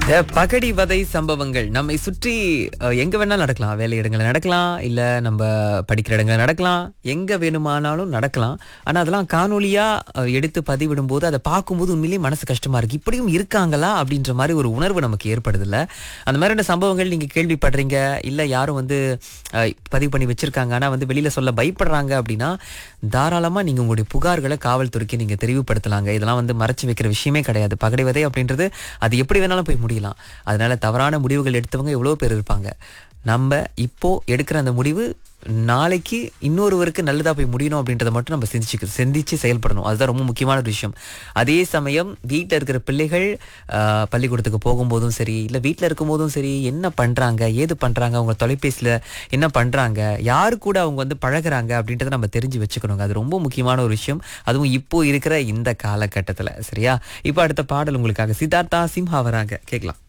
இந்த பகடி வதை சம்பவங்கள் நம்மை சுற்றி அஹ், எங்க வேணாலும் நடக்கலாம் வேலை இடங்கள்ல நடக்கலாம் இல்ல நம்ம படிக்கிற இடங்கள்ல நடக்கலாம் எங்க வேணுமானாலும் நடக்கலாம் ஆனா அதெல்லாம் காணொலியா அஹ், எடுத்து பதிவிடும் போது அதை பார்க்கும்போது உண்மையிலேயே மனசு கஷ்டமா இருக்கு இப்படியும் இருக்காங்களா அப்படின்ற மாதிரி ஒரு உணர்வு நமக்கு ஏற்படுது இல்ல அந்த மாதிரியான சம்பவங்கள் நீங்க கேள்விப்படுறீங்க இல்ல யாரும் வந்து அஹ், பதிவு பண்ணி வச்சிருக்காங்க ஆனா வந்து வெளியில சொல்ல பயப்படுறாங்க அப்படின்னா தாராளமா நீங்க உங்களுடைய புகார்களை காவல்துறைக்கு நீங்க தெரிவுபடுத்தலாங்க இதெல்லாம் வந்து மறைச்சு வைக்கிற விஷயமே கிடையாது பகடை வதை அப்படின்றது அது எப்படி வேணாலும் போய் முடியலாம் அதனால தவறான முடிவுகள் எடுத்தவங்க எவ்வளோ பேர் இருப்பாங்க நம்ம இப்போ எடுக்கிற அந்த முடிவு நாளைக்கு இன்னொருவருக்கு நல்லதா போய் முடியணும் அப்படின்றத மட்டும் நம்ம சிந்திச்சு சிந்திச்சு செயல்படணும் அதுதான் ரொம்ப முக்கியமான ஒரு விஷயம் அதே சமயம் வீட்டில் இருக்கிற பிள்ளைகள் ஆஹ், பள்ளிக்கூடத்துக்கு போகும்போதும் சரி இல்லை வீட்டில் இருக்கும்போதும் சரி என்ன பண்றாங்க ஏது பண்றாங்க அவங்க தொலைபேசியில் என்ன பண்றாங்க யாரு கூட அவங்க வந்து பழகுறாங்க அப்படின்றத நம்ம தெரிஞ்சு வச்சுக்கணுங்க அது ரொம்ப முக்கியமான ஒரு விஷயம் அதுவும் இப்போ இருக்கிற இந்த காலகட்டத்தில் சரியா இப்போ அடுத்த பாடல் உங்களுக்காக சித்தார்த்தா சிம்ஹா வராங்க கேட்கலாம்